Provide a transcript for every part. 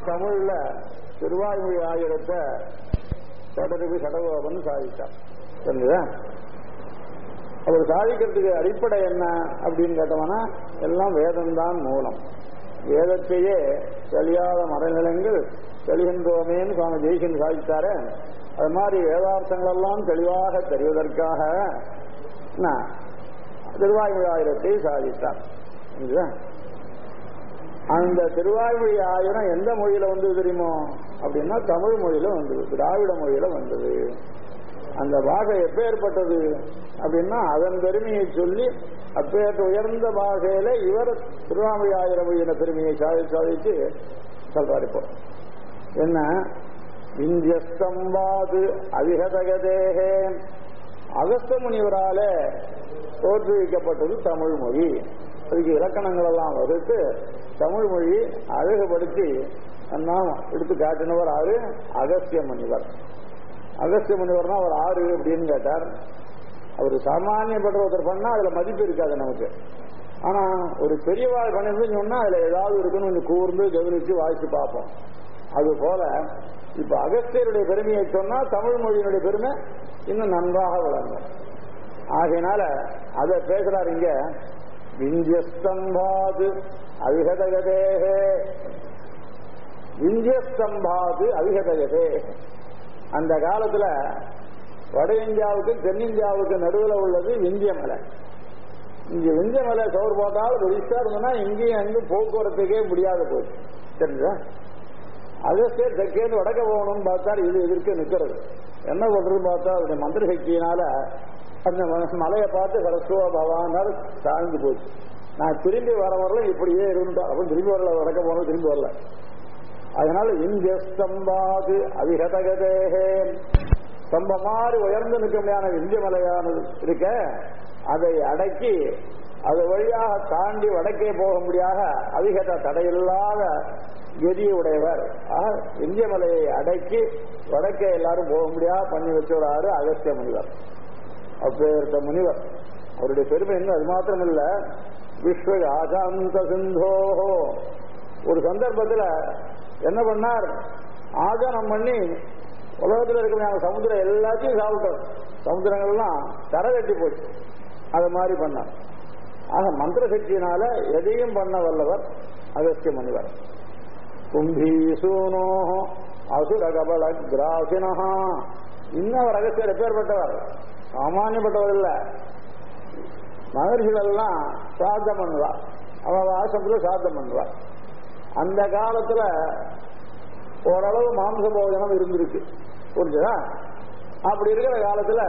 தமிழ்ல திருவாய்மொழி ஆயிரத்தை தொடர்பு சடகோபன் சாதித்தார் தெரிஞ்சுதா அவர் சாதிக்கிறதுக்கு அடிப்படை என்ன அப்படின்னு கேட்டோம்னா எல்லாம் வேதம்தான் மூலம் வேதத்தையே தெளியாத மறைநிலங்கள் தெளிகின்றோமேன்னு சுவாமி ஜெய்சன் சாதித்தாரு அது மாதிரி வேதார்த்தங்கள் எல்லாம் தெளிவாக தெரிவதற்காக என்ன, திருவாய்மொழி ஆயிரத்தை சாதித்தார் புரியுதா? அந்த திருவாய்மொழி ஆயிரம் எந்த மொழியில வந்தது தெரியுமோ அப்படின்னா தமிழ் மொழியில வந்தது திராவிட மொழியில வந்தது அந்த பாஷை எப்பேற்பட்டது அப்படின்னா அதன் பெருமையை சொல்லி அப்பேற்ற உயர்ந்த பாஷையில இவர் திருவாமொழி ஆயிரம் மொழியின பெருமையை சாதி சாதிச்சு சொல்றாரு இப்போ என்ன இந்தியஸ்தம்பாது அதிகதகதேகே அகஸ்த முனிவரால தோற்றுவிக்கப்பட்டது தமிழ் மொழி அதுக்கு இலக்கணங்கள் எல்லாம் வகுத்து தமிழ் மொழி அழகுபடுத்தி நாம் எடுத்து காட்டினவர் ஆறு அகஸ்திய முனிவர் அகஸ்திய முனிவர்னா அவர் ஆறு அப்படின்னு கேட்டார் அவர் சாமானியப்பட்ட ஒருத்தர் பண்ணா அதுல மதிப்பு இருக்காது நமக்கு ஆனா ஒரு பெரியவாள் பண்ணிருந்து சொன்னா அதுல ஏதாவது இருக்குன்னு கொஞ்சம் கூர்ந்து கவனிச்சு வாசிச்சு பார்ப்போம் அது போல இப்ப அகஸ்தியருடைய பெருமையை சொன்னா தமிழ் மொழியினுடைய பெருமை இன்னும் நன்றாக விளங்கும் ஆகையினால அதை பேசுறாரு இங்க விந்தியஸ்தம்பாது அவிகதகதேகே விந்தியஸ்தம்பாது அவிகதகதே அந்த காலத்துல வட இந்தியாவுக்கு தென்னிந்தியாவுக்கு நடுவில் உள்ளது விந்திய மலை இங்க விந்திய மலை சோறு போட்டாலும் பெருசா இருந்ததுன்னா இங்கேயும் அங்கும் போக்குவரத்துக்கே முடியாத போச்சு தெரிஞ்சா அகஸ்தியர் தெற்கேந்து வடக்க போகணும்னு பார்த்தா இது எதிர்க்க நிக்கிறது என்ன பண்றதுன்னு பார்த்தா அவருடைய மந்திர சக்தியினால அந்த ம- மலையை பார்த்து சரஸ்வா பவானார் தாழ்ந்து போச்சு நான் திரும்பி வர வரல இப்படியே இருந்தோம் அப்படின்னு திரும்பி வரல வடக்க போனோம் திரும்பி வரல அதனால இந்திய ஸ்தம்பாது அதிகதகதேகே ஸ்தம்பம் மாதிரி உயர்ந்து நிற்க முடியாத இந்திய மலையானது இருக்க அதை அடக்கி அது வழியாக தாண்டி வடக்கே போக முடியாத அதிகத தடையில்லாத கெதியை உடையவர் ஆக, இந்திய மலையை அடக்கி வடக்கே எல்லாரும் போக முடியாத பண்ணி வச்சவராரு அகஸ்திய முனிவர் அப்பேற்பட்ட முனிவர் அவருடைய பெருமை என்ன அது மாத்திரம் இல்ல விஸ்வ ஆசாந்த சிந்தோஹோ ஒரு சந்தர்ப்பத்துல என்ன பண்ணார் ஆகனம் பண்ணி உலகத்தில் இருக்கிற சமுத்திரம் எல்லாத்தையும் சாப்பிட்டோம் சமுத்திரங்கள்லாம் தரை கட்டி போச்சு அது மாதிரி பண்ணார் ஆக மந்திர சக்தியினால எதையும் பண்ண வல்லவர் அகஸ்திய முனிவர் கும்பீசூனோ அசுர கபல கிராசினஹா இன்னும் அவர் அகஸ்தியர் எப்பேற்பட்டவர் சாமானியப்பட்டவர் இல்ல மகர்ஷிகள் எல்லாம் சாத்தம் பண்ணுவார் அவ ஆசிரமத்தில் சாத்தம் பண்ணுவார் அந்த காலத்துல ஓரளவு மாம்ச போஜனம் இருந்திருக்கு புரிஞ்சுதா அப்படி இருக்கிற காலத்துல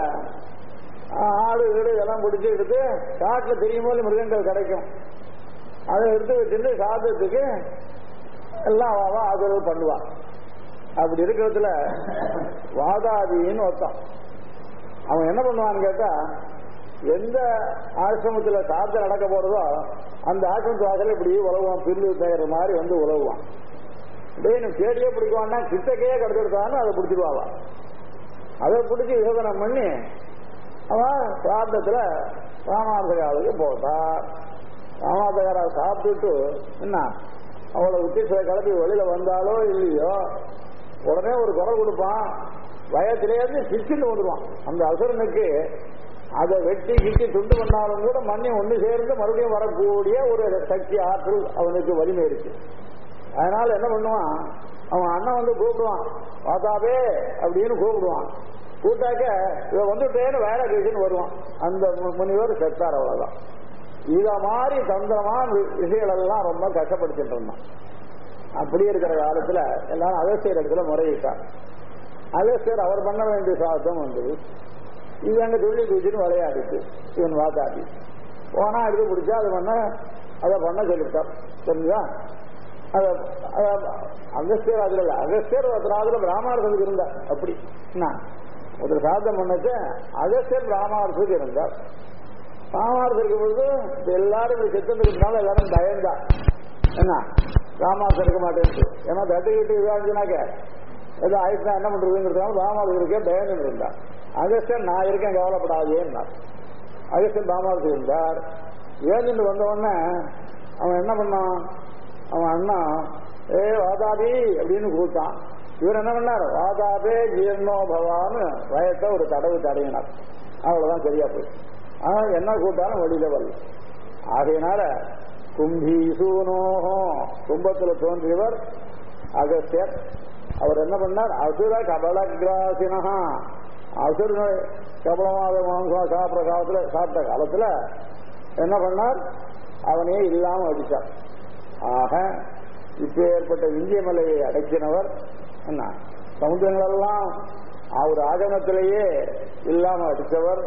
ஆடு வீடு இதெல்லாம் பிடிச்சி எடுத்து காட்டுல தெரியும் போது மிருகங்கள் கிடைக்கும் அதை எடுத்து வச்சுட்டு சாதத்துக்கு எல்லாம் அவ ஆதரவு பண்ணுவா அப்படி இருக்கிறதுல வாதாதின்னு ஒருத்தன் அவன் என்ன பண்ணுவான்னு கேட்டா எந்த ஆசிரமத்துல சாத்தம் நடக்க போறதோ அந்த ஆசிரமத்து வாசல இப்படி உழவுவான் பில்லு தயார மாதிரி வந்து உழவுவான் டேய் நீ தேடியே பிடிக்குவான்னா கிட்டக்கையே கடத்திருக்கான்னு அதை பிடிச்சிருவாவா அதை பிடிச்சி விசோதனம் பண்ணி அவன் சாத்தத்துல ராமார்த்தகாலுக்கு போட்டா ராமார்த்தகாரா சாப்பிட்டுட்டு என்ன அவளை விட்டு சில கிளப்பி வெளியில வந்தாலோ இல்லையோ உடனே ஒரு குரல் கொடுப்பான் வயத்திலேருந்து பிச்சுட்டு வந்துடுவான் அந்த அசுரனுக்கு அதை வெட்டி கிட்டி துண்டு பண்ணாலும் கூட மண்ணி ஒன்று சேர்ந்து மறுபடியும் வரக்கூடிய ஒரு சக்தி ஆற்றல் அவனுக்கு வலிமை இருக்கு அதனால என்ன பண்ணுவான் அவன் அண்ணன் வந்து கூப்பிடுவான் வாத்தாபே அப்படின்னு கூப்பிடுவான் கூட்டாக்க இவன் வந்துட்டேன்னு வேலை கேட்டுன்னு வருவான் அந்த மு- முனிவர் செத்தார் அவ்வளவுதான் இத மாதிரி தந்திரமான வி- விஷயங்கள் எல்லாம் ரொம்ப கஷ்டப்படுத்திட்டு இருந்தான் அப்படி இருக்கிற காலத்துல எல்லாரும் அகஸ்தியர் இடத்துல முறையிட்டான் அகஸ்தியர் அவர் பண்ண வேண்டிய சாதம் வந்தது இது அங்க துள்ளி குதிச்சுன்னு விளையாடிச்சு இவன் வாத்தாடி போனா எடுத்து பிடிச்சா அது பண்ண அதை பண்ண சொல்லிட்டான் தெரிஞ்சா அத அத- அகஸ்தியர் அதுல இல்ல அகஸ்தியர் ஒருத்தராதுல பிராமணர்களுக்கு இருந்தார் அப்படி என்ன ஒருத்தர் சாதம் பண்ணச்சு அகஸ்தியர் பிராமணர்களுக்கு இருந்தார் ராமாரசர் இருக்கும் பொழுது இப்ப எல்லாரும் இப்படி செத்து இருக்கிறதுனால எல்லாரும் பயந்தா என்ன ராமாரசர் இருக்க மாட்டேன்னு ஏன்னா தட்டுக்கிட்டு இதாச்சுனாக்க ஏதோ ஆயிடுச்சா என்ன பண்றதுங்கிறதுனால ராமாரசருக்கே பயந்து இருந்தா அகஸ்டன் நான் இருக்கேன் கவலைப்படாதேன்னா அகஸ்டன் ராமாரசர் இருந்தார் ஏஜென்ட் வந்த உடனே அவன் என்ன பண்ணான் அவன் அண்ணா ஏ வாதாபி அப்படின்னு கூப்பிட்டான் இவர் என்ன பண்ணார் வாதாபே ஜீர்ணோ பவான்னு வயத்தை ஒரு தடவு தடையினார் அவ்வளவுதான் சரியா போய் ஆனா என்ன கூட்டாலும் வெளியில வரல ஆகையினால கும்பீசூனோகம் கும்பத்துல தோன்றியவர் அகஸ்தியர் அவர் என்ன பண்ணார் அசுர கபல கிராசினஹா அசுர கபலமாத மாம்சம் சாப்பிட்ற காலத்துல சாப்பிட்ட காலத்துல என்ன பண்ணார் அவனே இல்லாம அடிச்சார் ஆக இப்ப ஏற்பட்ட இந்திய மலையை அடக்கினவர் என்ன சமுத்திரங்களெல்லாம் அவர் ஆகமத்திலேயே இல்லாம அடித்தவர்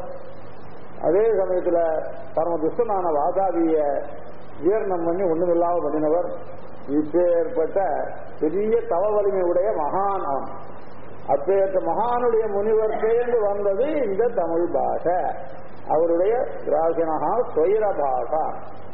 அதே சமயத்துல பரம துஷ்டனான வாதாபிய ஜீரணம் பண்ணி ஒண்ணுமில்லாம பண்ணினவர் இப்பேற்பட்ட பெரிய தவ வலிமை உடைய மகான் அவன் அப்பேற்ற மகானுடைய முனிவர் சேர்ந்து வந்தது இந்த தமிழ் பாஷை அவருடைய கிராசினகா சொயிர பாஷா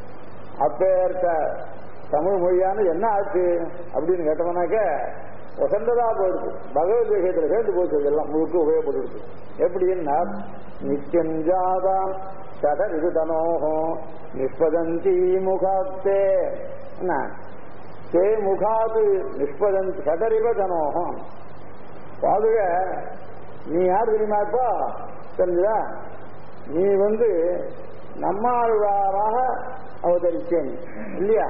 அப்பேற்ற தமிழ் மொழியானது என்ன ஆச்சு அப்படின்னு கேட்டோம்னாக்க வசந்ததா போயிடுச்சு பகவத் விஷயத்துல சேர்ந்து போச்சு இதெல்லாம் முழுக்க உபயோகப்பட்டு எப்படின்னா நிச்சஞ்சாதாம் சட இது தனோகம் நிஷ்பதந்தி முகாத்தே என்ன தே முகாது நிஷ்பதந்தி சடரிவ தனோகம் பாதுக நீ யார் தெரியுமாப்பா தெரிஞ்சா நீ வந்து நம்மாழ்வாராக அவதரிச்சேன் இல்லையா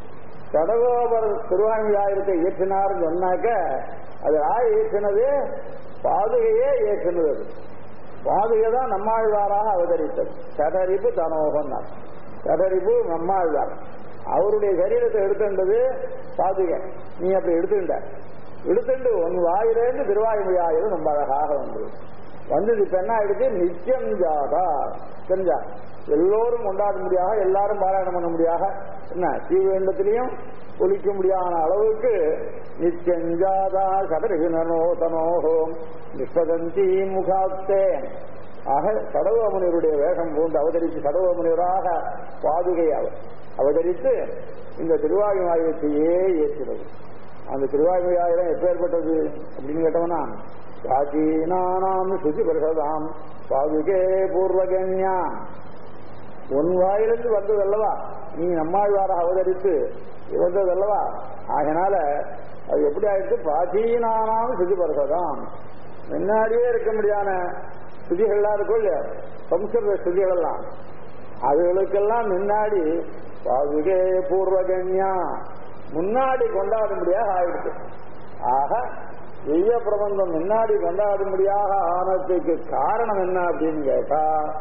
கடகோபர் திருவாணியாயிரத்தை இயற்றினார்னு சொன்னாக்க அது யார் இயற்றினது பாதுகையே இயற்றினது அது. பாதுகை தான் நம்மாழ்வாராக அவதரித்தது சடரிப்பு தனோகம் சடரிப்பு நம்மாழ்வார் அவருடைய சரீரத்தை எடுத்துண்டது பாதுகை நீ அப்படி எடுத்துட்ட எடுத்துட்டு உன் வாயிலேருந்து திருவாயுமையாயிரம் ரொம்ப அழகாக வந்தது வந்தது இப்ப என்ன ஆயிடுச்சு நித்தியம் ஜாதா தெரிஞ்சா எல்லோரும் கொண்டாட முடியாக எல்லாரும் பாராயணம் பண்ண முடியாக என்ன ஸ்ரீவேண்டத்திலையும் ஒலிக்க முடியாத அளவுக்கு நிச்சஞ்சாதா சதரிகினோ தனோகோம் நிஷ்பதந்தி முகாத்தே ஆக கடவுமுனிவருடைய வேகம் பூண்டு அவதரித்து கடவுமுனிவராக பாதுகை அவர் அவதரித்து இந்த திருவாயுமாயத்தையே ஏற்றினது அந்த திருவாயுமாயிரம் எப்பேற்பட்டது அப்படின்னு கேட்டோம்னா பிராச்சீனானாம் சுசி பிரசதாம் பாதுகே பூர்வகன்யா உன் வாயிலிருந்து வந்ததல்லவா நீ நம்மாழ்வார அவதரித்து வந்ததல்லவா ஆகினால அது எப்படி ஆயிடுச்சு பிராச்சீனானாம் சுதி பரசதாம் முன்னாடியே இருக்க முடியாத சுதிகள்லாம் இருக்கும் இல்லையா சம்ஸ்கிருத சுதிகள் எல்லாம் அதுகளுக்கெல்லாம் முன்னாடி பாதுகே பூர்வகன்யா முன்னாடி கொண்டாடும்படியாக ஆயிடுச்சு ஆக தெய்வ பிரபந்தம் முன்னாடி கொண்டாடும்படியாக ஆனதுக்கு காரணம் என்ன அப்படின்னு கேட்டா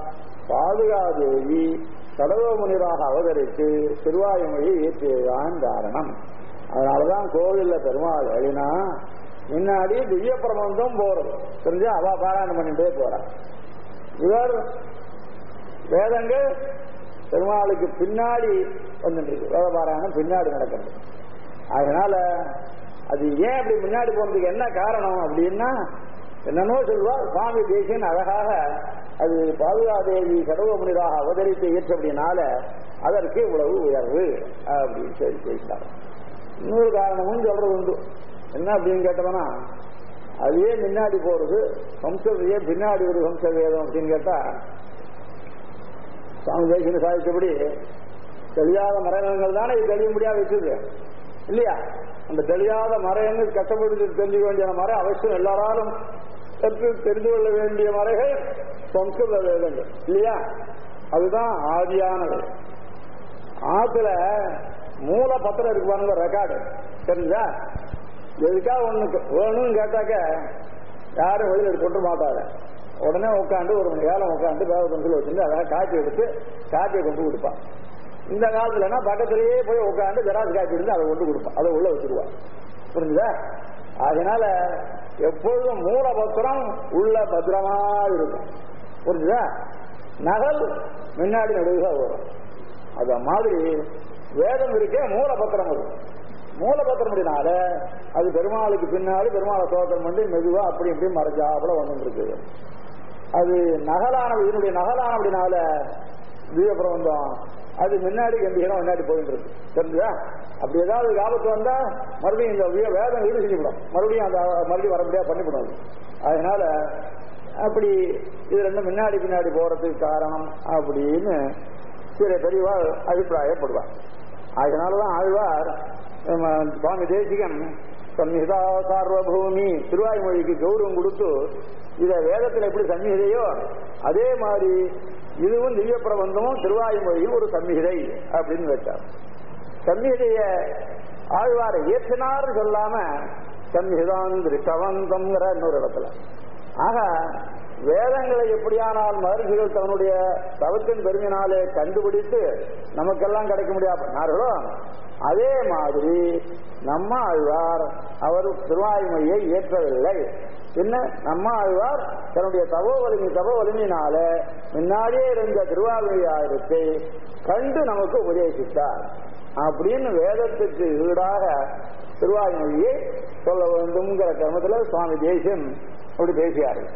பாதுகாதேவி கடவுள முனிவராக அவதரித்து திருவாயுமொழியை ஏற்றியதுதான் காரணம் அதனாலதான் கோவில்ல பெருமாள் வழினா முன்னாடி திவ்ய பிரபந்தம் போறது தெரிஞ்சு அவ பாராயணம் பண்ணிட்டே போறா இவர் வேதங்கள் பெருமாளுக்கு பின்னாடி வந்துட்டு வேத பாராயணம் பின்னாடி நடக்கிறது அதனால அது ஏன் அப்படி முன்னாடி போனதுக்கு என்ன காரணம் அப்படின்னா என்னன்னோ சொல்வா சுவாமி தேசியன் அழகாக அது பாதுகாதேவி கடவுமுனிதாக அவதரித்து ஏற்றபடினால அதற்கு இவ்வளவு உயர்வு அப்படின்னு சொல்லி பேசினார் இன்னொரு காரணமும் சொல்றது உண்டு என்ன அப்படின்னு கேட்டோம்னா அதுவே முன்னாடி போறது சம்ஸ்கிருதையே பின்னாடி ஒரு சம்ஸ்கிருத வேதம் அப்படின்னு கேட்டா சுவாமி தேசியன் சாதித்தபடி தெரியாத மரங்கள் தானே இது தெளிய முடியாது வச்சது இல்லையா அந்த தெரியாத மறைன்னு கஷ்டப்பட்டு தெரிஞ்சுக்க வேண்டிய மறை அவசியம் எல்லாராலும் கற்று தெரிந்து கொள்ள வேண்டிய மறைகள் சம்ஸ்கிருத வேதங்கள் இல்லையா அதுதான் ஆதியானது ஆத்துல மூல பத்திரம் இருக்கு பாருங்க ரெக்கார்டு தெரிஞ்சா எதுக்கா ஒண்ணு வேணும்னு கேட்டாக்க யாரும் வெளியில் எடுத்து கொண்டு மாட்டாங்க உடனே உட்காந்து ஒரு மணி நேரம் உட்காந்து வேக பென்சில் வச்சுட்டு அழகாக காப்பி எடுத்து காப்பியை கொண்டு கொடுப்பான் இந்த காலத்துலனா பக்கத்திலேயே போய் உட்காந்து ஜெராக்ஸ் காப்பி எடுத்து அதை கொண்டு கொடுப்பான் அதை உள்ள வச்சிருவான் புரிஞ்சுதா அதனால எப்பொழுதும் மூல பத்திரம் உள்ள பத்திரமா இருக்கும் புரிஞ்சுதா நகல் முன்னாடி நடுவுக வரும் அத மாதிரி வேதம் இருக்கே மூல பத்திரம் அது மூல பத்திரம் அப்படினால அது பெருமாளுக்கு பின்னாடி பெருமாளை சோதனம் பண்ணி மெதுவா அப்படி இப்படி மறைஞ்சாப்புல வந்துட்டு இருக்குது அது நகலான இதனுடைய நகலான அப்படினால தீப பிரபந்தம் அது முன்னாடி கம்பீரம் முன்னாடி போயிட்டு இருக்கு தெரிஞ்சுதா அப்படி ஏதாவது ஆபத்து வந்தா மறுபடியும் இந்த வே- வேதம் ஈடு செஞ்சுவிடும் மறுபடியும் அந்த மறுபடியும் வர முடியாது பண்ணிவிடும் அது. அதனால அப்படி இது ரெண்டும் முன்னாடி பின்னாடி போறதுக்கு காரணம் அப்படின்னு சில பெரியவா அபிப்பிராயப்படுவார் அதனாலதான் ஆழ்வார் அஹ், சுவாமி தேசிகன் சம்ஹிதா சார்வபூமி திருவாய்மொழிக்கு கௌரவம் கொடுத்து இத வேதத்துல எப்படி சம்ஹிதையோ அதே மாதிரி இதுவும் திவ்ய பிரபந்தமும் திருவாய்மொழியும் ஒரு சம்ஹிதை அப்படின்னு வச்சார் சம்ஹிதைய ஆழ்வாரை இயற்றினார் சொல்லாம சம்ஹிதான் திருஷ்டவந்தம்ங்கிற இன்னொரு இடத்துல ஆக வேதங்களை எப்படியானால் மகர்ஷிகள் தன்னுடைய தவத்தின் பெருமினாலே கண்டுபிடித்து நமக்கெல்லாம் கிடைக்க முடியாது பண்ணார்களோ அதே மாதிரி நம்ம ஆழ்வார் அவர் திருவாய்மொழியை இயற்றவில்லை என்ன நம்ம ஆழ்வார் தன்னுடைய தவோ வலிமை தவோ வலிமையினால முன்னாடியே இருந்த திருவாய்மொழி ஆயிரத்தை கண்டு நமக்கு உபதேசித்தார் அப்படின்னு வேதத்துக்கு ஈடாக திருவாய்மொழியை சொல்ல வேண்டும்ங்கிற கிரமத்தில் சுவாமி தேசியம் அப்படி பேசியார்கள்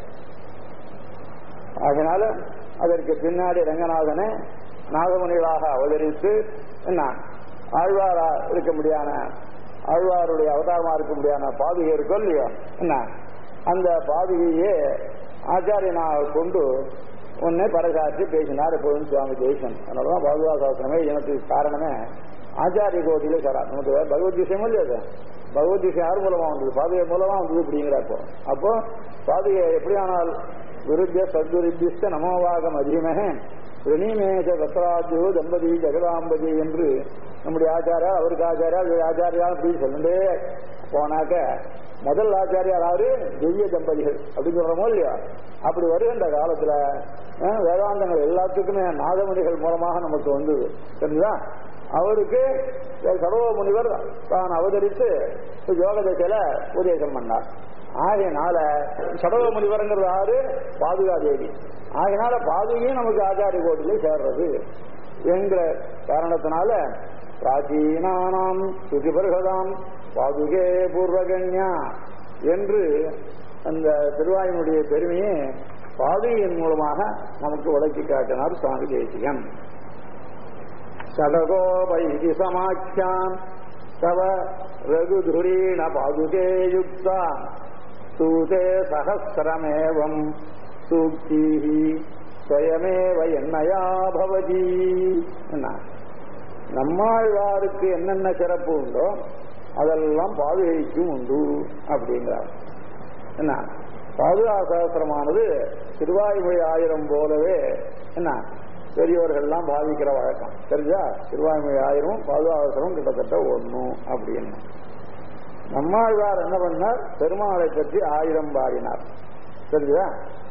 அதனால அதற்கு பின்னாடி ரங்கநாதனை நாகமணிகளாக அவதரித்து என்ன ஆழ்வாரா இருக்க முடியான ஆழ்வாருடைய அவதாரமா இருக்க முடியான பாதுகை இருக்கும் இல்லையோ என்ன அந்த பாதுகையே ஆச்சாரியனாக கொண்டு உன்னை பறைசாற்றி பேசினார் எப்போதும் சுவாமி தேசன் அதனாலதான் பாதுகா சாஸ்திரமே இனத்துக்கு காரணமே ஆச்சாரிய கோட்டிலே சாரா நமக்கு பகவத் விஷயம் இல்லையா அது பகவத் விஷயம் யார் மூலமா வந்தது பாதுகை மூலமா வந்தது இப்படிங்கிறப்போ அப்போ பாதுகை எப்படியானால் விருத்திய சத்விருத்திஸ்த நமோவாகம் அதிகமே ரிணிமேஷ ரத்ராஜு தம்பதி ஜெகதாம்பதி என்று நம்முடைய ஆச்சாரியார் அவருக்கு ஆச்சாரியார் இவர் ஆச்சாரியார் அப்படின்னு சொல்லிட்டே போனாக்க முதல் ஆச்சாரியார் யாரு திவ்ய தம்பதிகள் அப்படின்னு சொல்றோமோ இல்லையா அப்படி வருகின்ற காலத்துல அஹ், வேதாந்தங்கள் எல்லாத்துக்குமே நாதமணிகள் மூலமாக நமக்கு வந்தது தெரிஞ்சுதா அவருக்கு சர்வ முனிவர் தான் அவதரித்து யோக தசையில உபதேசம் பண்ணார் ஆகையினால சடவ முனிவருங்கிறது யாரு பாதுகா தேவி ஆகையினால பாதுகையும் நமக்கு ஆச்சாரிய கோட்டிலே சேர்றது என்கிற காரணத்தினால பிராச்சீனானாம் சுதிபர்கதாம் பாதுகே பூர்வகன்யா என்று அந்த திருவாயினுடைய பெருமையை பாதுகையின் மூலமாக நமக்கு விளக்கி காட்டினார் சுவாமி தேசிகன் சடகோ வைதி சமாக்கியாம் தவ ரகுதுரீண பாதுகே யுக்தா சூதே சகசிரமேவம் சூக்தி ஸ்வயமேவ என்னையா பவதி என்ன நம்மாழ்வாருக்கு என்னென்ன சிறப்பு உண்டோ அதெல்லாம் பாதுகைக்கும் உண்டு அப்படிங்கிறார் என்ன பாதுகா சகசிரமானது திருவாய்மொழி ஆயிரம் போலவே என்ன பெரியவர்கள்லாம் பாவிக்கிற வழக்கம் தெரிஞ்சா திருவாய்மொழி ஆயிரம் பாதுகாசனம் கிட்டத்தட்ட ஒண்ணும் அப்படின்னு நம்மாழ்வார் என்ன பண்ணார் பெருமாளை பற்றி ஆயிரம் பாடினார் தெரிஞ்சா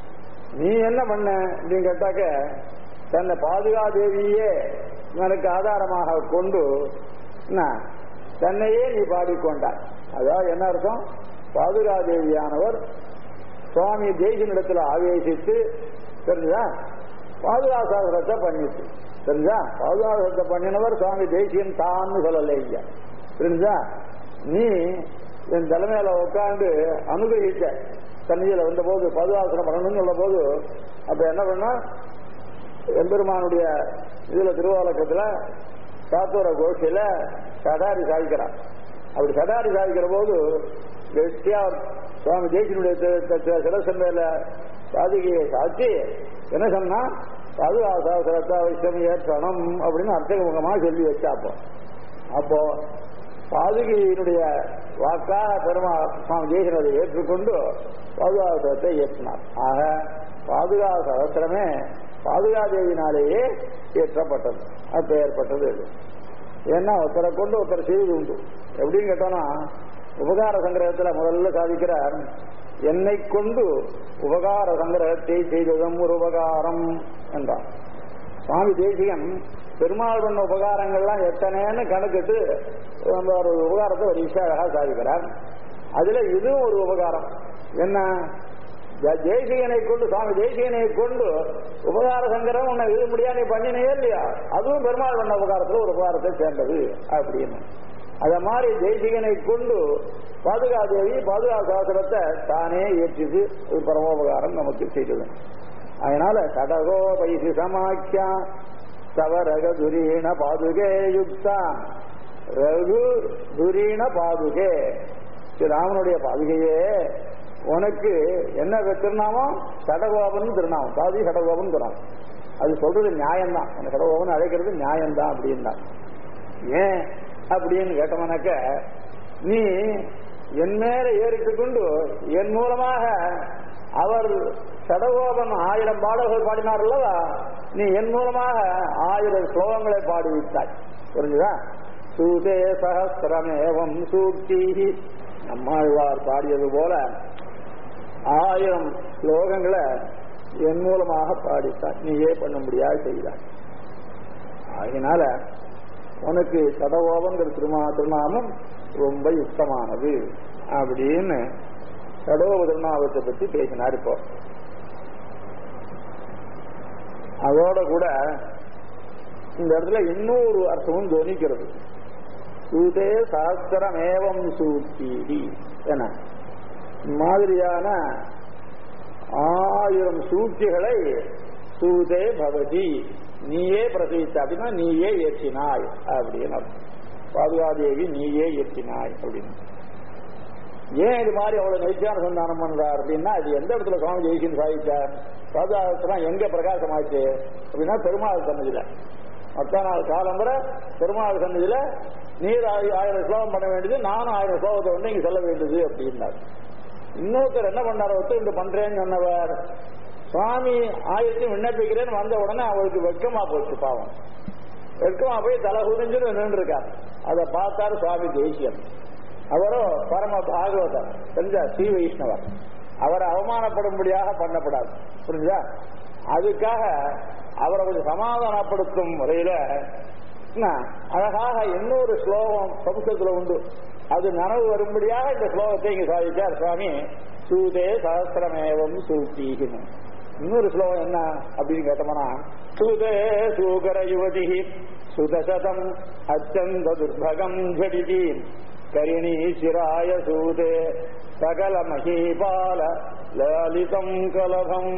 நீ என்ன பண்ண அப்படின்னு கேட்டாக்க தன்னை பாதுகா தேவியே எனக்கு ஆதாரமாக கொண்டு என்ன தன்னையே நீ பாடிக்கொண்டார் அதாவது என்ன அர்த்தம் பாதுகா தேவியானவர் சுவாமி தேசியனிடத்தில் ஆவேசித்து தெரிஞ்சா பாதுகாசாசனத்தை பண்ணிட்டு தெரிஞ்சா பாதுகாசத்தை பண்ணினவர் சுவாமி தேசியன் தான்னு சொல்லலை ஐயா தெரிஞ்சா நீ என் தலைமையில உட்காந்து அனுகிரகிச்ச சன்னிதியில வந்த போது பாதுகாசனம் பண்ணணும்னு சொல்ல போது அப்ப என்ன பண்ணா எம்பெருமானுடைய இதுல திருவாலக்கத்துல சாத்தூர கோஷியில சடாரி சாதிக்கிறான் அப்படி சடாரி சாதிக்கிற போது வெற்றியா சுவாமி தேசியனுடைய சிரசன் மேல பாதுகையை சாத்தி என்ன சொன்னா பாதுகாசாசனத்தை அவசியம் ஏற்றணும் அப்படின்னு அர்த்தமுகமா சொல்லி வச்சா அப்போ அப்போ பாதுகையினுடைய வாக்காக பெருமா சுவாமி தேசியன் அதை ஏற்றுக்கொண்டு பாதுகாசத்தை ஏற்றினார் ஆக பாதுகா சகசிரமே பாதுகாதேவினாலேயே ஏற்றப்பட்டது அப்ப ஏற்பட்டது இது ஏன்னா ஒருத்தரை கொண்டு ஒருத்தர் செய்வது உண்டு எப்படின்னு கேட்டோம்னா உபகார சங்கிரகத்துல முதல்ல சாதிக்கிறார் என்னை கொண்டு உபகார சங்கிரகத்தை செய்ததும் ஒரு உபகாரம் என்றார் சுவாமி தேசிகன் பெருமாள் பண்ண உபகாரங்கள்லாம் எத்தனைன்னு கணக்கிட்டு நம்ம ஒரு உபகாரத்தை ஒரு விஷயம் அழகா சாதிக்கிறார் அதுல இதுவும் ஒரு உபகாரம் என்ன தேசிகனை கொண்டு சுவாமி தேசிகனை கொண்டு உபகார சங்கரம் உன்னை இது முடியா நீ பண்ணினே இல்லையா அதுவும் பெருமாள் பண்ண உபகாரத்துல ஒரு உபகாரத்தை சேர்ந்தது அப்படின்னு அத மாதிரி தேசிகனை கொண்டு பாதுகாதேவி பாதுகா சாஸ்திரத்தை தானே ஏற்றிது ஒரு பரமோபகாரம் நமக்கு செய்தது அதனால கடகோ வைசி சமாக்கியா தவ ரக துரீண பாதுகே யுக்தா ரகு துரீண பாதுகே ராமனுடைய பாதுகையே உனக்கு என்ன திருநாமம் சடகோபன் திருநாமம் பாதி சடகோபன் திருநாமம் அது சொல்றது நியாயம்தான் அந்த சடகோபன் அழைக்கிறது நியாயம்தான் அப்படின்னா ஏன் அப்படின்னு கேட்டவனாக்க நீ என் மேல ஏறிட்டு கொண்டு என் மூலமாக அவர் சடகோபன் ஆயிரம் பாடல்கள் பாடினார் அல்லவா நீ என் மூலமாக ஆயிரம் ஸ்லோகங்களை பாடிவிட்டாய் புரிஞ்சுதா சூதே சகசிரமேவம் சூக்தி நம்மாழ்வார் பாடியது போல ஆயிரம் ஸ்லோகங்களை என் மூலமாக பாடித்தாய் நீயே பண்ண முடியாது செய்தாய் அதனால உனக்கு சடகோபங்கிற திருமா திருநாமம் ரொம்ப யுக்தமானது அப்படின்னு சடோப திருநாமத்தை பத்தி பேசினார் இப்போ அதோட கூட இந்த இடத்துல இன்னொரு அர்த்தமும் துவனிக்கிறது சூதே சாஸ்திரமேவம் சூத்தி என மாதிரியான ஆயிரம் சூழ்ச்சிகளை சூதே பவதி நீயே பிரசவித்த அப்படின்னா நீயே ஏற்றினாய் அப்படின்னு அர்த்தம். பாதுகாதேவி நீயே ஏற்றினாய் அப்படின்னு ஏன் இது மாதிரி அவ்வளவு நைத்தியான சந்தானம் பண்றார் அப்படின்னா அது எந்த இடத்துல சுவாமி ஜெயிக்கின்னு சாதிச்சார் பாதுகாத்தெல்லாம் எங்க பிரகாசமாச்சு அப்படின்னா பெருமாள் சன்னதியில மத்த நாள் காலம்பர பெருமாள் சன்னதியில நீர் ஆயி- ஆயிரம் ஸ்லோகம் பண்ண வேண்டியது நானும் ஆயிரம் ஸ்லோகத்தை வந்து இங்க சொல்ல வேண்டியது அப்படின்னார் இன்னொருத்தர் என்ன பண்ணார் ஒத்து இந்த பண்றேன்னு சொன்னவர் சுவாமி ஆயிரத்தையும் விண்ணப்பிக்கிறேன்னு வந்த உடனே அவருக்கு வெட்கமா போச்சு பாவம் வெட்கமா போய் தலை குடிஞ்சுன்னு நின்று இருக்கார் அதை பார்த்தாரு சுவாமி தேசியம் அவரோ பரம பாகவதர் தெரிஞ்சா ஸ்ரீ வைஷ்ணவர் அவரை அவமானப்படும்படியாக பண்ணப்படாது புரிஞ்சுதா அதுக்காக அவரை கொஞ்சம் சமாதானப்படுத்தும் முறையில என்ன, அழகாக இன்னொரு ஸ்லோகம் சம்ஸ்கிருதத்துல உண்டு அது நனவு வரும்படியாக இந்த ஸ்லோகத்தை இங்க சாதிச்சார் சுவாமி சூதே சகசிரமேவம் சூத்தீகினும் இன்னொரு ஸ்லோகம் என்ன அப்படின்னு கேட்டோம்னா சூதே சூகர யுவதி சுதசதம் அச்சந்த துர்பகம் ஜடிதி கரிணி சிராய சூதே சகல மகீபால லலிதம் கலபம்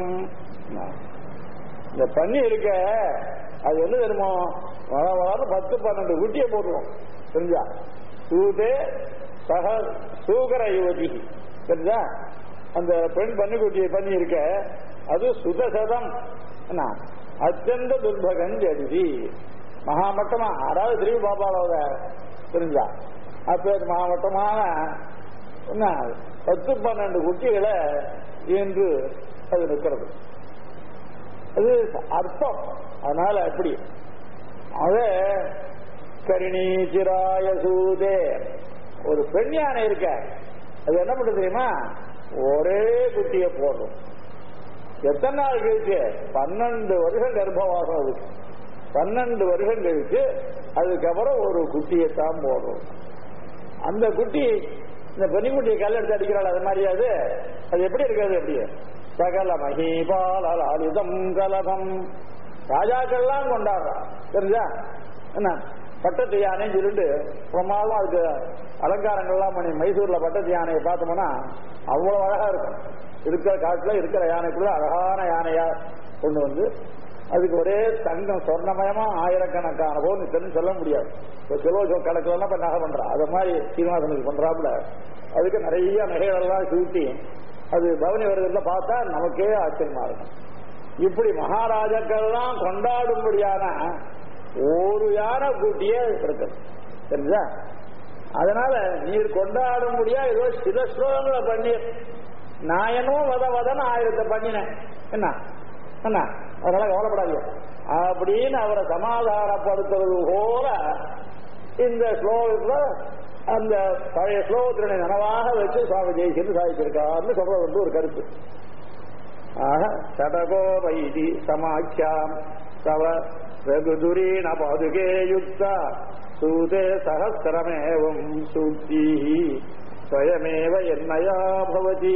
இந்த பன்னி இருக்க அது என்ன தெரியுமோ வள வளர்ந்து பத்து பன்னெண்டு குட்டியை போட்டுரும் தெரிஞ்சா சூதே சக சூகர யுவதி தெரிஞ்சா அந்த பெண் பன்னிக்குட்டி பண்ணி இருக்க அது சுதசதம் என்ன அத்தியந்த துர்பகன் ஜடிதி மகாமட்டமா அதாவது திரும்பி பாப்பாளோட தெரிஞ்சா அப்ப மகாமட்டமான என்ன பத்து பன்னெண்டு குட்டிகளை என்று அது நிற்கிறது அது அர்த்தம் அதனால அப்படி அத கரிணீச்சிராய சூதே ஒரு பெண் யானை இருக்க அது என்ன பண்ணுது தெரியுமா ஒரே குட்டியை போடுறோம் எத்தனை நாள் கழிச்சு பன்னெண்டு வருஷம் கர்ப்பவாசம் அதுக்கு பன்னெண்டு வருஷம் கழிச்சு அதுக்கப்புறம் ஒரு குட்டியை தான் போடுறோம் அந்த குட்டி இந்த பெண்ணிக்குட்டியை கல் எடுத்து அடிக்கிறாள் அது மாதிரி அது அது எப்படி இருக்காது எப்படி சகல மகிபால லாலிதம் கலபம் ராஜாக்கள்லாம் கொண்டாடுறான் தெரிஞ்சா என்ன பட்டத்து யானைன்னு சொல்லிட்டு பிரமாதம் அதுக்கு அலங்காரங்கள்லாம் பண்ணி மைசூர்ல பட்டத்து யானையை பார்த்தோம்னா அவ்வளவு அழகா இருக்கும் இருக்கிற காட்டுல இருக்கிற யானைக்குள்ள அழகான யானையா கொண்டு வந்து அதுக்கு ஒரே தங்கம் சொர்ணமயமா ஆயிரக்கணக்கான போன்னு தெரிஞ்சு சொல்ல முடியாது இப்போ கிலோ கணக்குல எல்லாம் இப்ப நகை பண்றான் அது மாதிரி சீனிவாசனுக்கு பண்றாப்புல அதுக்கு நிறைய நகைகளெல்லாம் சூட்டி அது பவனி வருகிறத பார்த்தா நமக்கே ஆச்சரியமா இருக்கும் இப்படி மகாராஜாக்கள்லாம் கொண்டாடும்படியான ஒரு யானை கூட்டியே இருக்குது தெரிஞ்சா அதனால நீர் கொண்டாடும்படியா ஏதோ சில ஸ்லோகங்களை பண்ணி நாயனும் வத வதன்னு ஆயிரத்தை பண்ணினேன் என்ன என்ன அதனால கவலைப்படாதீங்க அப்படின்னு அவரை சமாதானப்படுத்துறது போல இந்த ஸ்லோகத்துல அந்த பழைய ஸ்லோகத்தினுடைய நனவாக வச்சு சுவாமி ஜெயிச்சு சாதிச்சிருக்காருன்னு சொல்றது வந்து ஒரு கருத்து ஆக சடகோ வைதி சமாக்கியாம் தவ ரகுதுரீண பாதுகே யுக்தா சூதே சகசிரமேவம் சூத்தி ஸ்வயமேவ என்னையா பவதி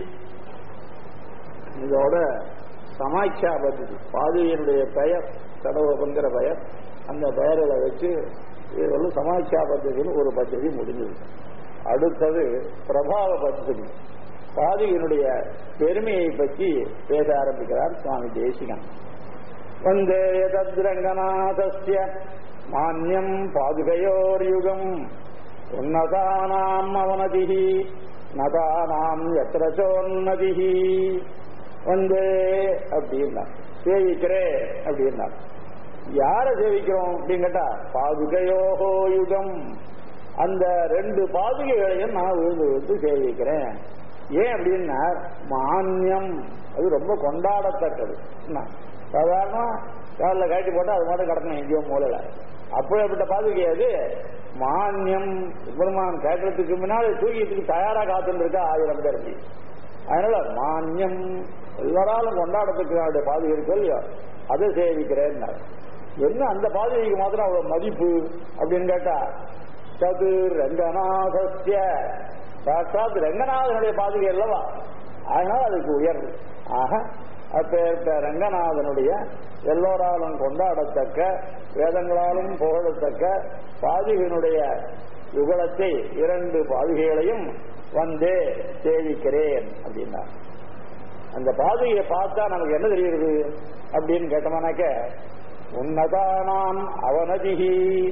இதோட சமாக்கியா பദ്ധதி பாதுகையினுடைய பெயர் சடகோபங்கிற பெயர் அந்த பெயரில் வச்சு இது வந்து சமாக்கியா பద్ధதின்னு ஒரு பദ്ധதி முடிஞ்சது அடுத்தது பிரபாவ பద్ధதி பாதுகையினுடைய பெருமையை பற்றி பேச ஆரம்பிக்கிறார் சுவாமி தேசிகன் வந்தே தத்ரங்கநாதஸ்ய மானியம் பாதுகையோர்யுகம் உன்னதானாம் அவனதிஹி நதானாம் எத்திரச்சோன்னதிஹி வந்தே அப்படின்னா சேவிக்கிறே அப்படின்னா யார சேவிக்கிறோம் அப்படின்னு கேட்டா பாதுகையோகோ யுகம் அந்த ரெண்டு பாதுகைகளையும் நான் விழுந்து விழுந்து சேவிக்கிறேன் ஏன் அப்படின்னா மானியம் அது ரொம்ப கொண்டாடத்தக்கது என்ன? சாதாரணமா காலில் கட்டி போட்டா அது மட்டும் கிடக்கணும் எங்கேயோ மூலையில அப்படிப்பட்ட பாதுகை அது மானியம் பெருமான் கேட்கறதுக்கு முன்னாடி தூக்கியத்துக்கு தயாரா காத்துட்டு இருக்கா ஆயிரம் பேருக்கு அதனால மானியம் எல்லாராலும் கொண்டாடத்துக்கு அவருடைய பாதுகை இருக்கு இல்லையோ அதை சேவிக்கிறேன் என்ன அந்த பாதுகைக்கு மாத்திரம் அவ்வளவு மதிப்பு அப்படின்னு கேட்டா சதுர் ரங்கநாதஸ்ய சாட்சாத் ரங்கநாதனுடைய பாதுகை அல்லவா அதனால அதுக்கு உயர்வு ஆக அப்பேற்ப ரங்கநாதனுடைய எல்லோராலும் கொண்டாடத்தக்க வேதங்களாலும் புகழத்தக்க பாதுகையினுடைய யுகலத்தை இரண்டு பாதுகைகளையும் வந்தே சேவிக்கிறேன் அப்படின்னா அந்த பாதுகையை பார்த்தா நமக்கு என்ன தெரியுது அப்படின்னு கேட்டோம்னாக்க உன்னதானாம் அவனதிகி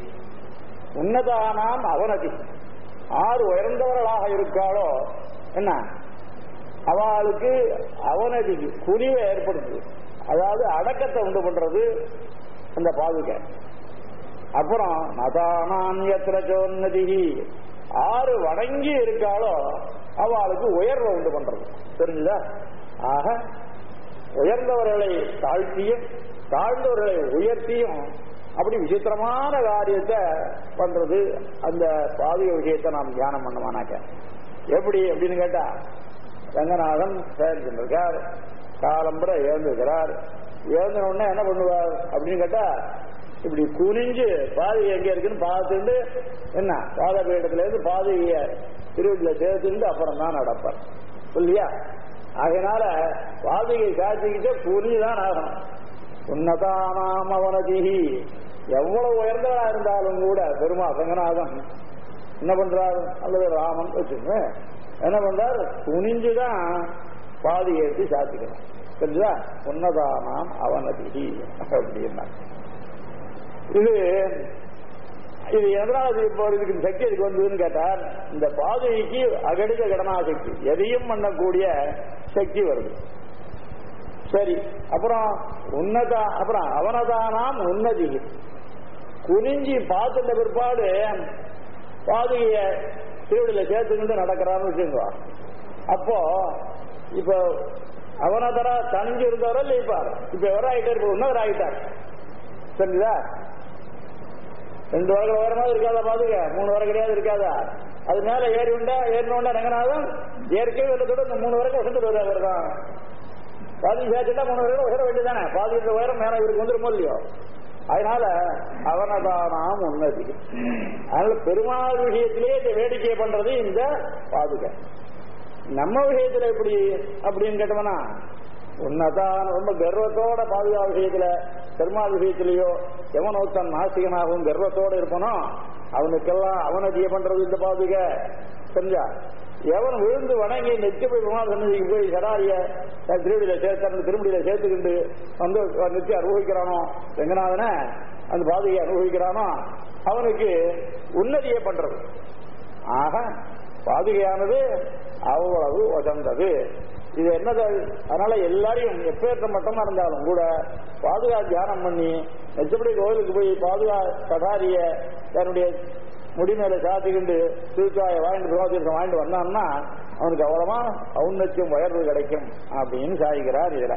உன்னதானாம் அவனதி ஆறு உயர்ந்தவர்களாக இருக்காளோ என்ன அவளுக்கு அவனதிக்கு குனிவை ஏற்படுத்துது அதாவது அடக்கத்தை உண்டு பண்றது அந்த பாதுகை அப்புறம் நதானாம் எத்திர சோன்னதிகி ஆறு வணங்கி இருக்காளோ அவளுக்கு உயர்வை உண்டு பண்றது தெரிஞ்சுதா ஆக உயர்ந்தவர்களை தாழ்த்தியும் தாழ்ந்தவர்களை உயர்த்தியும் அப்படி விசித்திரமான காரியத்தை பண்றது அந்த பாதிய விஷயத்தை நாம் தியானம் பண்ணுவானாக்க எப்படி அப்படின்னு கேட்டா ரங்கநாதன் செயல்பட்டிருக்கார் காலம்புற எழுந்திருக்கிறார் எழுந்த உடனே என்ன பண்ணுவார் அப்படின்னு கேட்டா இப்படி குனிஞ்சு பாதி எங்க இருக்குன்னு பார்த்துட்டு என்ன பாதபீடத்துல இருந்து பாதைய திருவள்ளில சேர்த்துட்டு அப்புறம் தான் நடப்பார் இல்லையா அதனால பாதையை காய்ச்சிக்கிட்டு குனிதான் ஆகணும் உன்னதானாம் அவனதிகி எவ்வளவு உயர்ந்தவனா இருந்தாலும் கூட பெருமா ரங்கநாதன் என்ன பண்றார் அல்லது ராமன் வச்சுக்கோங்க என்ன பண்றார் துணிஞ்சுதான் பாதி ஏற்றி சாத்திக்கணும் தெரிஞ்சா உன்னதானாம் அவனதிகி அப்படின்னா இது இது எதனால இது இப்போ இதுக்கு சக்தி இதுக்கு வந்ததுன்னு கேட்டார் இந்த பாதைக்கு அகடித கடனா சக்தி எதையும் பண்ணக்கூடிய சக்தி வருது சரி அப்புறம் உன்னதா அப்புறம் அவனதானாம் உன்னதி குனிஞ்சி பார்த்துட்ட பிற்பாடு பாதுகைய திருவிழில சேர்த்துக்கிட்டு நடக்கிறான்னு வச்சுக்கோ அப்போ இப்போ அவனதரா தனிஞ்சு இருந்தாரோ இல்லை இப்ப இப்ப எவரோ ஆயிட்டார் இப்ப உன்னதர் ஆயிட்டார் சரிங்களா ரெண்டு வரகள் உயரமா இருக்காதா பாதுக மூணு வர கிடையாது இருக்காதா அது மேல ஏறி உண்டா ஏறினோண்டா ரங்கநாதன் இயற்கை வெள்ளத்தோட இந்த மூணு வரைக்கும் வசந்து வருவாங்க தான் பாதி சேர்த்துட்டா மூணு வரைக்கும் உயர வேண்டியதானே பாதி இந்த உயரம் மேல இவருக்கு வந்துருமோ இல்லையோ அதனால அவனதானாம் உன்னதி அதனால பெருமாள் விஷயத்திலே இந்த வேடிக்கையை பண்றது இந்த பாதுகை நம்ம விஷயத்துல எப்படி அப்படின்னு கேட்டோம்னா உன்னதான் ரொம்ப கர்வத்தோட பாதுகா விஷயத்துல பெருமாள் விஷயத்திலேயோ எவன் ஒருத்தன் நாசிகனாகவும் கர்வத்தோட இருப்பானோ அவனுக்கெல்லாம் அவனதிய பண்றது இந்த பாதுகை செஞ்சா எவன் விழுந்து வணங்கி நெச்சு போய் பெருமாள் சன்னதிக்கு போய் சடாரிய திருவடியில சேர்த்து திருமடியில சேர்த்துக்கிண்டு வந்து நிச்சயம் அனுபவிக்கிறானோ ரங்கநாதனை அந்த பாதுகையை அனுபவிக்கிறானோ அவனுக்கு உன்னதியை பண்றது ஆக பாதுகையானது அவ்வளவு உதந்தது இது என்னது அதனால எல்லாரையும் எப்பேற்ற மட்டமா இருந்தாலும் கூட பாதுகா தியானம் பண்ணி நெச்சப்படி கோவிலுக்கு போய் பாதுகா கடாரிய தன்னுடைய முடிமேல சாத்திக்கிண்டு திருச்சாய வாங்கிட்டு பிரபாதீர்த்தம் வாங்கிட்டு வந்தான்னா அவனுக்கு அவ்வளவா ஔன்னத்தியம் உயர்வு கிடைக்கும் அப்படின்னு சாதிக்கிறார் இதுல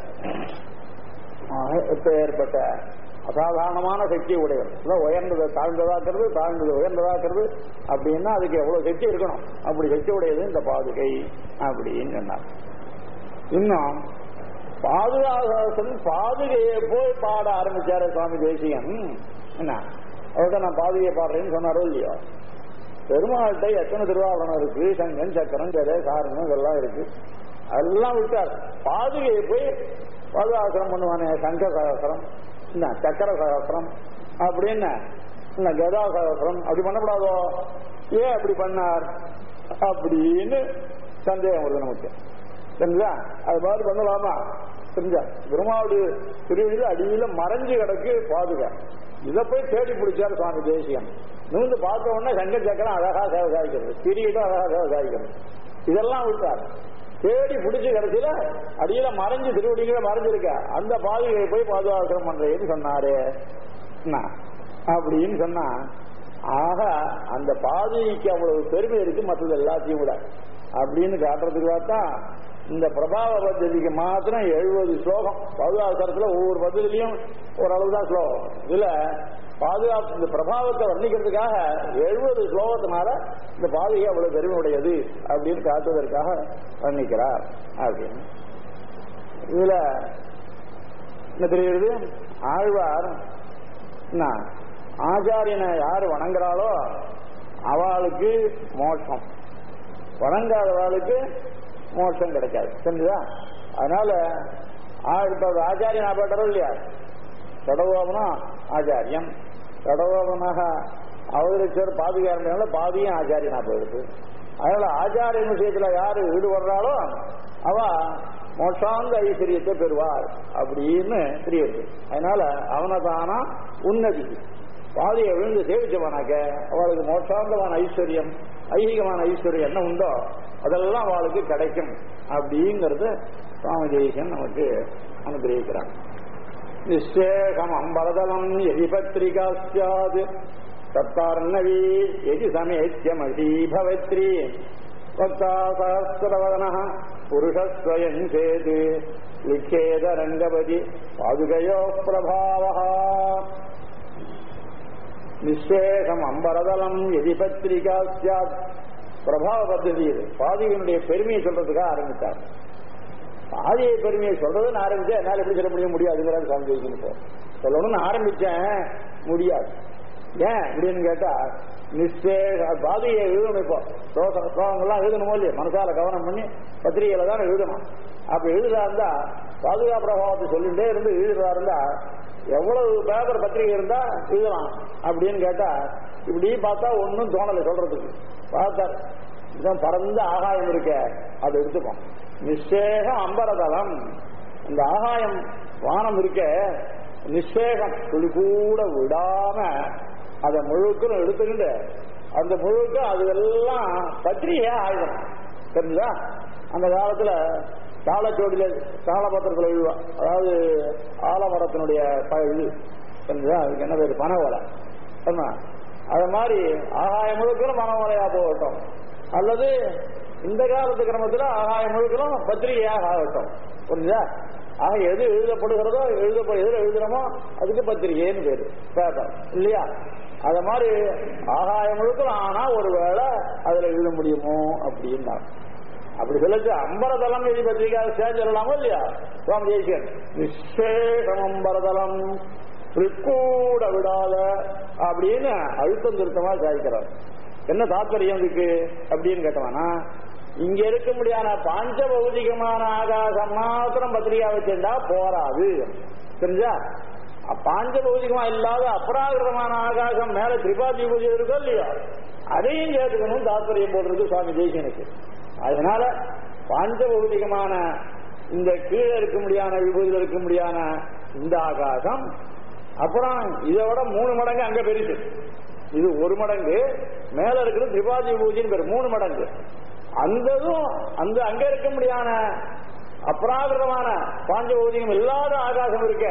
இப்ப ஏற்பட்ட அசாதாரணமான சக்தி உடையவர் அதான் உயர்ந்ததை தாழ்ந்ததாக்குறது தாழ்ந்தது உயர்ந்ததாக்குறது அப்படின்னா அதுக்கு எவ்வளவு சக்தி இருக்கணும் அப்படி சக்தி உடையது இந்த பாதுகை அப்படின்னு சொன்னார் இன்னும் பாதுகாசன் பாதுகையை போய் பாட ஆரம்பிச்சாரு சுவாமி தேசிகன் என்ன அவர்கிட்ட நான் பாதுகையை பாடுறேன்னு சொன்னாரோ இல்லையோ பெருமாள்கிட்ட எத்தனை திருவாபரணம் இருக்கு சங்கன் சக்கரம் ஜெத காரணம் இதெல்லாம் இருக்கு அதெல்லாம் விட்டார் பாதுகையை போய் பாதுகாசனம் பண்ணுவானே சங்க சகசரம் என்ன சக்கர சகசரம் அப்படின்னு என்ன கதா சகசரம் அப்படி பண்ணக்கூடாதோ ஏன் அப்படி பண்ணார் அப்படின்னு சந்தேகம் வருது நமக்கு தெரிஞ்சா அது மாதிரி பண்ணலாமா தெரிஞ்சா பெருமாவுடைய திருவிழியில் அடியில மறைஞ்சு கிடக்கு பாதுகா இதை போய் தேடி பிடிச்சார் சுவாமி தேசியம் நூந்து பார்த்த உடனே சங்க சக்கரம் அழகா சேவை சாதிக்கிறது கிரீடம் அழகா சேவை சாதிக்கிறது இதெல்லாம் விட்டார் தேடி பிடிச்சு கடைசியில அடியில மறைஞ்சு திருவடிகளை மறைஞ்சிருக்க அந்த பாதுகையை போய் பாதுகாசனம் பண்றேன்னு சொன்னாரு என்ன அப்படின்னு சொன்னா ஆக அந்த பாதுகைக்கு அவ்வளவு பெருமை இருக்கு மற்றது எல்லாத்தையும் விட அப்படின்னு காட்டுறதுக்காக தான் இந்த பிரபாவ பద్ధதிக்கு மாத்திரம் எழுபது ஸ்லோகம் பாதுகாசரத்துல ஒவ்வொரு பద్ధதிலையும் ஓரளவு தான் ஸ்லோகம் இதுல பாதுகாப்பு இந்த பிரபாவத்தை வர்ணிக்கிறதுக்காக எழுபது ஸ்லோகத்தினால இந்த பாதுகை அவ்வளவு பெருமையுடையது அப்படின்னு காட்டுவதற்காக வர்ணிக்கிறார் அப்படின்னு இதுல என்ன தெரியுது ஆழ்வார் என்ன ஆச்சாரியனை யார் வணங்குறாளோ அவளுக்கு மோட்சம் வணங்காதவாளுக்கு மோட்சம் கிடைக்காது தெரிஞ்சுதா அதனால ஆ- இப்ப ஆச்சாரியன் ஆபட்டரும் இல்லையா கடவோபனா ஆச்சாரியம் கடவோபனாக அவதரிச்சவர் பாதுகாரனால பாதியும் ஆச்சாரியனா போயிடுது அதனால ஆச்சாரியன் விஷயத்துல யாரு ஈடுபடுறாளோ அவ மோட்சாந்த ஐஸ்வர்யத்தை பெறுவார் அப்படின்னு தெரியுது அதனால அவனை தானா உன்னதி பாதையை விழுந்து சேவிச்சவனாக்க அவளுக்கு மோட்சாந்தமான ஐஸ்வர்யம் ஐகிகமான ஐஸ்வர்யம் என்ன உண்டோ அதெல்லாம் அவளுக்கு கிடைக்கும் அப்படிங்கறது சுவாமி தேசிகன் நமக்கு அனுகிரகிக்கிறான் நிச்சேகம் அம்பரதலம் எதி பத்திரிகா சியாத் தத்தார்ணவி எதி சமேத்தியமசி பவத்ரி வக்தா சஹஸ்ரவதன புருஷஸ்வயம் சேது லிக்கேத ரங்கபதி பாதுகையோ பிரபாவः நிச்சேகம் அம்பரதலம் எதி பத்திரிகா சியாத் பிரபாவ பద్ధதி இது பாதியினுடைய பெருமையை சொல்றதுக்காக ஆரம்பித்தார் பாதியை பெருமையை சொல்றதுன்னு ஆரம்பிச்சா என்னால எப்படி சொல்ல முடிய முடியாதுங்கிறாரு சுவாமி தேசிகன் இப்போ சொல்லணும்னு ஆரம்பிச்சேன் முடியாது ஏன் அப்படின்னு கேட்டா நிச்சய பாதியை எழுதணும் இப்போ ஸ்லோக ஸ்லோகங்கள்லாம் எழுதணுமோ இல்லையா மனசால கவனம் பண்ணி பத்திரிகையில தான் எழுதணும் அப்ப எழுதா இருந்தா பாதுகா பிரபாவத்தை சொல்லிட்டே இருந்து எழுதுறதா இருந்தா எவ்வளவு பேப்பர் பத்திரிகை இருந்தா எழுதலாம் அப்படின்னு கேட்டா இப்படி பார்த்தா ஒன்னும் தோணலை சொல்றதுக்கு பார்த்தார் இதான் பறந்த ஆகாயம் இருக்க அதை எடுத்துப்போம் நிச்சேகம் அம்பரதலம் இந்த ஆகாயம் வானம் இருக்க நிச்சேகம் துளி கூட விடாம அதை முழுக்கும் எடுத்துக்கிட்டு அந்த முழுக்க அது எல்லாம் பத்திரிகையா ஆயிடும் தெரிஞ்சுதா அந்த காலத்துல தாளச்சோடியில தாளபத்திரத்துல எழுதுவா அதாவது ஆலமரத்தினுடைய ப- இது தெரிஞ்சுதா அதுக்கு என்ன பேரு பனவலை என்ன அது மாதிரி ஆகாயம் முழுக்கலும் மனோமலையா போகட்டும் அல்லது இந்த காலத்து கிரமத்துல ஆகாயம் முழுக்கலும் பத்திரிகையாக ஆகட்டும் புரிஞ்சுதா ஆக எது எழுதப்படுகிறதோ எழுதப்ப எதுல எழுதுறோமோ அதுக்கு பத்திரிகைன்னு பேரு பேப்பர் இல்லையா அத மாதிரி ஆகாயம் முழுக்கலும் ஆனா ஒருவேளை அதுல எழுத முடியுமோ அப்படின்னா அப்படி சொல்லிச்சு அம்பரதலம் எதி பத்திரிகா சேர்ந்து சொல்லலாமோ இல்லையா சுவாமி ஜெயசன் நிச்சேகம் அம்பரதலம் கூட விடாத அப்படின்னு அழுத்தம் திருத்தமா சாதிக்கிறார் என்ன தாத்பரியம் இருக்கு அப்படின்னு கேட்டவானா இங்க இருக்க முடியாத பாஞ்ச பௌதிகமான ஆகாசம் மாத்திரம் பத்திரிகா வச்சிருந்தா போராது தெரிஞ்சா பாஞ்ச பௌதிகமா இல்லாத அபராகிரமான ஆகாசம் மேல திரிபாதி பூஜை இருக்கோ இல்லையோ அதையும் கேட்டுக்கணும் தாத்பரியம் போட்டிருக்கு சுவாமி ஜெய்சனுக்கு அதனால பாஞ்ச பௌதிகமான இந்த கீழே இருக்க முடியாத விபூதியில் இருக்க முடியாத இந்த ஆகாசம் அப்புறம் இதோட மூணு மடங்கு அங்க பெருசு இது ஒரு மடங்கு மேல இருக்கிறது திரிபாதி பூஜைன்னு பேரு மூணு மடங்கு அந்ததும் அந்த அங்க இருக்க முடியாத அபராகிருதமான பாஞ்ச பூஜையும் இல்லாத ஆகாசம் இருக்க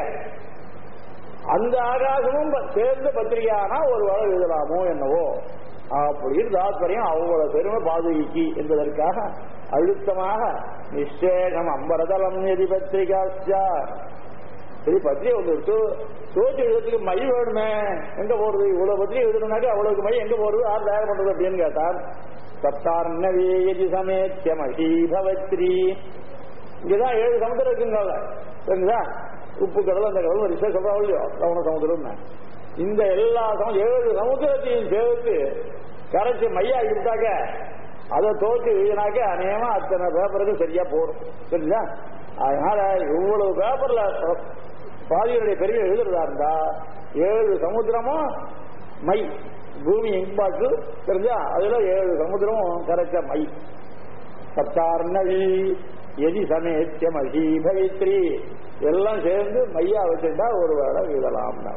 அந்த ஆகாசமும் ப- சேர்ந்து பத்திரிகையானா ஒரு வேலை எழுதலாமோ என்னவோ அப்படின்னு தாத்பரியம் அவ்வளவு பெருமை பாதுகிக்கு என்பதற்காக அழுத்தமாக நிச்சேகம் அம்பரதலம் எதி பத்திரிகாச்சா சரி பத்திரிகை ஒன்று எடுத்து தோச்சு எழுதுறதுக்கு மை வேணுமே எங்க போறது இவ்வளவு பத்திரிகை எழுதணும்னாக்க அவ்வளவுக்கு மை எங்க போறது யார் தயார் பண்றது அப்படின்னு கேட்டார் சப்தார்ணவேதி சமேத்தியமஹி பவத்ரி இங்கதான் ஏழு சமுத்திரம் இருக்குங்க சரிங்களா உப்பு கடல் அந்த கடல் வரிசை சொல்றாங்க இல்லையோ லவண சமுத்திரம் இந்த எல்லா சம ஏழு சமுத்திரத்தையும் சேர்த்து கரைச்சி மையா இருந்தாக்க அதை தோச்சு எழுதினாக்க அநேகமா அத்தனை பேப்பருக்கு சரியா போடும் சரிங்களா அதனால இவ்வளவு பேப்பர்ல பாதிகளுடைய பெரிய எழுதுறதா இருந்தா ஏழு சமுத்திரமும் மை பூமி இம்பாக்கு தெரிஞ்சா அதுல ஏழு சமுத்திரமும் கரைச்ச மை சப்தார்ணவி எதி சமேத்தியம் அகீபவித்ரி எல்லாம் சேர்ந்து மையா வச்சுட்டா ஒரு வேளை எழுதலாம்னா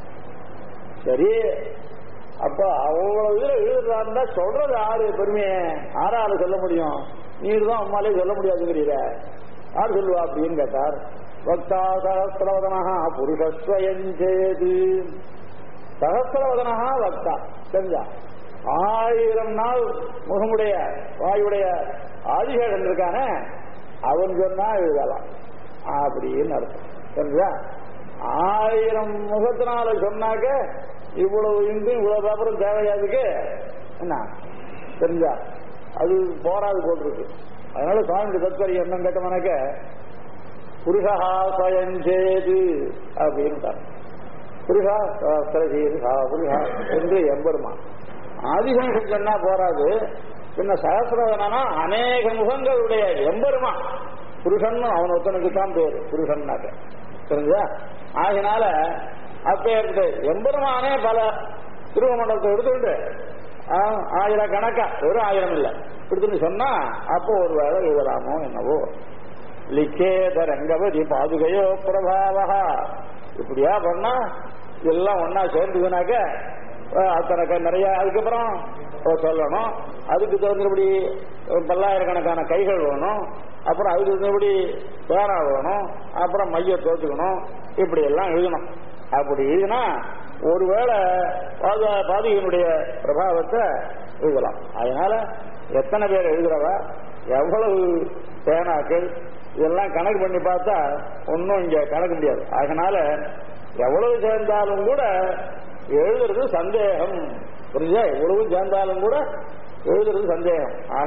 சரி அப்ப அவ்வளவு இதுல எழுதுறதா இருந்தா சொல்றது யாரு பெருமையை ஆறாரு சொல்ல முடியும் நீர் தான் அம்மாலே சொல்ல முடியாதுங்கிறீர யார் சொல்லுவா அப்படின்னு கேட்டார் பக்தா சகசிரவதனா புருஷஸ்வயஞ்சேது சகசிரவதனகா வக்தா தெரிஞ்சா ஆயிரம் நாள் முகமுடைய வாயுடைய ஆதிசேஷன் இருக்கானே அவன் சொன்னா எழுதலாம் அப்படின்னு அர்த்தம் தெரிஞ்சா ஆயிரம் முகத்தினால சொன்னாக்க இவ்வளவு இந்து இவ்வளவு பேப்பரும் தேவையாதுக்கு என்ன தெரிஞ்சா அது போராது போட்டிருக்கு அதனால சுவாமியுடைய தத்வரியம் என்னன்னு கேட்டோம்னாக்க புருஷா சுயஞ்சேது அப்படின்னு புருஷா சரசீருஷா புருஷா என்று எம்பெருமான் ஆதிசேஷன் சொன்னா போராது பின்ன சகசிரவனா அநேக முகங்களுடைய எம்பெருமான் புருஷன் அவன் ஒருத்தனுக்கு தான் பேரு புருஷன்னாக்க தெரிஞ்சா ஆகினால அப்பேற்பட்ட எம்பெருமானே பல திருவமண்டலத்தை எடுத்துக்கிட்டு ஆ, ஆயிரக்கணக்கா வெறும் ஆயிரம் இல்ல எடுத்துன்னு சொன்னா அப்போ ஒரு வேலை எழுதலாமோ என்னவோ லிக்கேத ரங்கவதி பாதுகையோ பிரபாவா இப்படியா பண்ணா எல்லாம் ஒன்னா சேர்ந்துதுனாக்க அஹ், அத்தனை க- நிறைய அதுக்கப்புறம் சொல்லணும் அதுக்கு தகுந்தபடி பல்லாயிரக்கணக்கான கைகள் வேணும் அப்புறம் அதுக்கு தகுந்தபடி பேனா வேணும் அப்புறம் மைய தோத்துக்கணும் இப்படி எல்லாம் எழுதணும் அப்படி எழுதினா ஒருவேளை பாது பாதுகையினுடைய பிரபாவத்தை எழுதலாம் அதனால எத்தனை பேர் எழுதுறவா எவ்வளவு பேனாக்கள் இதெல்லாம் கணக்கு பண்ணி பார்த்தா ஒன்றும் இங்க கணக்கு முடியாது அதனால எவ்வளவு சேர்ந்தாலும் கூட எழுதுறது சந்தேகம் புரிஞ்சா எவ்வளவு சேர்ந்தாலும் கூட எழுதுறது சந்தேகம் ஆக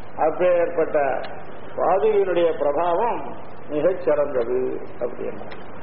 அப்பேற்பட்ட பாதுகையினுடைய பிரபாவம் மிகச் சிறந்தது அப்படின்னா